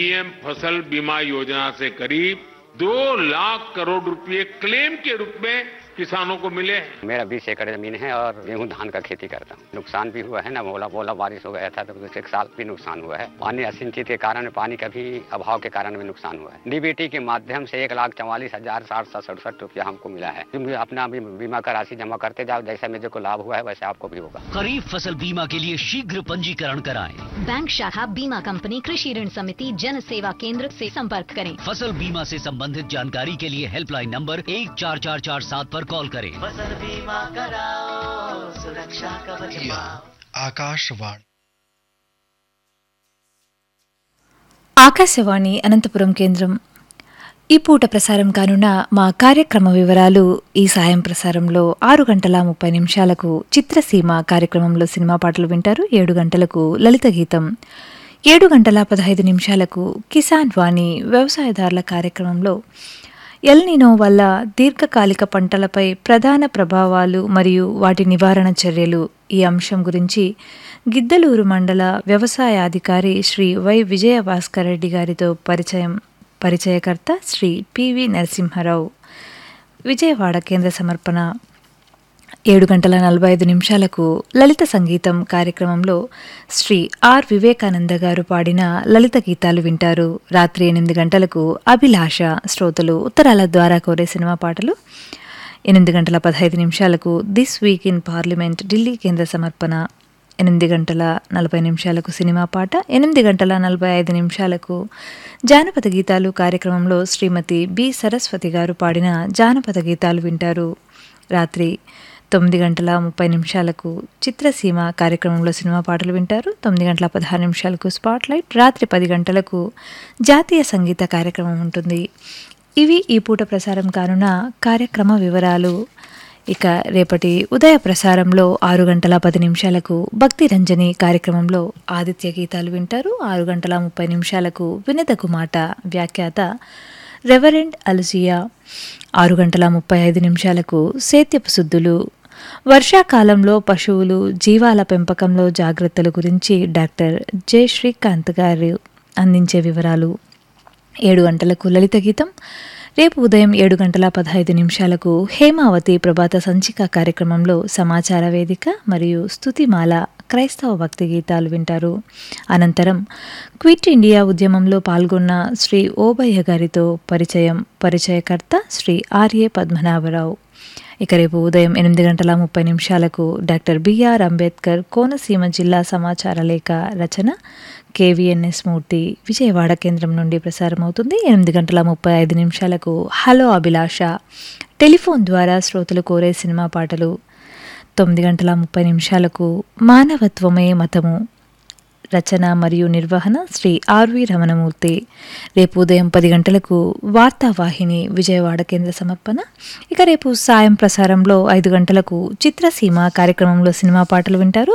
PM फसल बीमा योजना से करीब दो लाख करोड़ रुपए क्लेम के रूप में किसानों को मिले हैं मेरा बीस एकड़ जमीन है और गेहूं धान का खेती करता हूँ नुकसान भी हुआ है ना बोला बोला बारिश हो गया था तो कुछ एक साल भी नुकसान हुआ है पानी असिंचित के कारण पानी का भी अभाव के कारण भी नुकसान हुआ है डीबीटी के माध्यम से एक लाख चौवालीस हजार साठ सौ सड़सठ रुपया हमको मिला है तुम भी अपना भी बीमा का राशि जमा करते जाओ जैसा मेरे को लाभ हुआ है वैसे आपको भी होगा खरीफ फसल बीमा के लिए शीघ्र पंजीकरण कराएं बैंक शाखा बीमा कंपनी कृषि ऋण समिति जन सेवा केंद्र से संपर्क करें फसल बीमा से संबंधित जानकारी के लिए हेल्पलाइन नंबर एक चार चार चार सात पर कॉल करें फसल बीमा कराओ सुरक्षा कवच पाओ ఆకాశవాణి ఆకాశవాణి అనంతపురం కేంద్రం ఈ పూట ప్రసారం కానున్న మా కార్యక్రమ వివరాలు ఈ సాయం ప్రసారంలో ఆరు గంటల ముప్పై నిమిషాలకు చిత్రసీమ కార్యక్రమంలో సినిమా పాటలు వింటారు ఏడు గంటలకు లలిత గీతం ఏడు గంటల పదహైదు నిమిషాలకు కిసాన్ వాణి వ్యవసాయదారుల కార్యక్రమంలో ఎల్నినో వల్ల దీర్ఘకాలిక పంటలపై ప్రధాన ప్రభావాలు మరియు వాటి నివారణ చర్యలు ఈ అంశం గురించి గిద్దలూరు మండల వ్యవసాయ అధికారి శ్రీ వై విజయ భాస్కర్ రెడ్డి గారితో పరిచయం పరిచయకర్త శ్రీ పివి నరసింహారావు విజయవాడ కేంద్ర సమర్పణ ఏడు గంటల నలభై ఐదు నిమిషాలకు లలిత సంగీతం కార్యక్రమంలో శ్రీ ఆర్ వివేకానంద గారు పాడిన లలిత గీతాలు వింటారు రాత్రి ఎనిమిది గంటలకు అభిలాష శ్రోతలు ఉత్తరాల ద్వారా కోరే సినిమా పాటలు ఎనిమిది గంటల పదహైదు నిమిషాలకు this week in parliament Delhi కేంద్ర సమర్పణ ఎనిమిది గంటల నలభై నిమిషాలకు సినిమా పాట ఎనిమిది గంటల నలభై ఐదు నిమిషాలకు జానపద గీతాలు కార్యక్రమంలో శ్రీమతి బి సరస్వతి గారు పాడిన జానపద గీతాలు వింటారు రాత్రి తొమ్మిది గంటల ముప్పై నిమిషాలకు చిత్రసీమ కార్యక్రమంలో సినిమా పాటలు వింటారు తొమ్మిది గంటల పదహారు నిమిషాలకు స్పాట్ లైట్ రాత్రి పది గంటలకు జాతీయ సంగీత కార్యక్రమం ఉంటుంది ఇవి ఈ పూట ప్రసారం కానున్న కార్యక్రమ వివరాలు ఇక రేపటి ఉదయ ప్రసారంలో ఆరు గంటల పది నిమిషాలకు భక్తి రంజని కార్యక్రమంలో ఆదిత్య గీతాలు వింటారు ఆరు గంటల ముప్పై నిమిషాలకు వినతకు మాట వ్యాఖ్యాత రెవరెండ్ అలుసియా ఆరు గంటల ముప్పై ఐదు నిమిషాలకు సేత్యపు శుద్ధులు వర్షాకాలంలో పశువులు జీవాల పెంపకంలో జాగ్రత్తల గురించి డాక్టర్ జె శ్రీకాంత్ గారు అందించే వివరాలు ఏడు గంటలకు లలిత గీతం రేపు ఉదయం ఏడు గంటల పదహైదు నిమిషాలకు హేమావతి ప్రభాత సంచిక కార్యక్రమంలో సమాచార వేదిక మరియు స్తుతిమాల క్రైస్తవ భక్తి గీతాలు వింటారు అనంతరం క్విట్ ఇండియా ఉద్యమంలో పాల్గొన్న శ్రీ ఓబయ్య గారితో పరిచయం పరిచయకర్త శ్రీ ఆర్ఏ పద్మనాభరావు ఇక రేపు ఉదయం ఎనిమిది గంటల ముప్పై నిమిషాలకు డాక్టర్ బిఆర్ అంబేద్కర్ కోనసీమ జిల్లా సమాచార లేఖ రచన కేవీఎన్ఎస్ మూర్తి విజయవాడ కేంద్రం నుండి ప్రసారం అవుతుంది ఎనిమిది గంటల ముప్పై ఐదు నిమిషాలకు హలో అభిలాష టెలిఫోన్ ద్వారా శ్రోతలు కోరే సినిమా పాటలు తొమ్మిది గంటల ముప్పై నిమిషాలకు మానవత్వమే మతము రచన మరియు నిర్వహణ శ్రీ ఆర్వి రమణమూర్తి రేపు ఉదయం పది గంటలకు వార్తావాహిని విజయవాడ కేంద్ర సమర్పణ ఇక రేపు సాయం ప్రసారంలో ఐదు గంటలకు చిత్రసీమ కార్యక్రమంలో సినిమా పాటలు వింటారు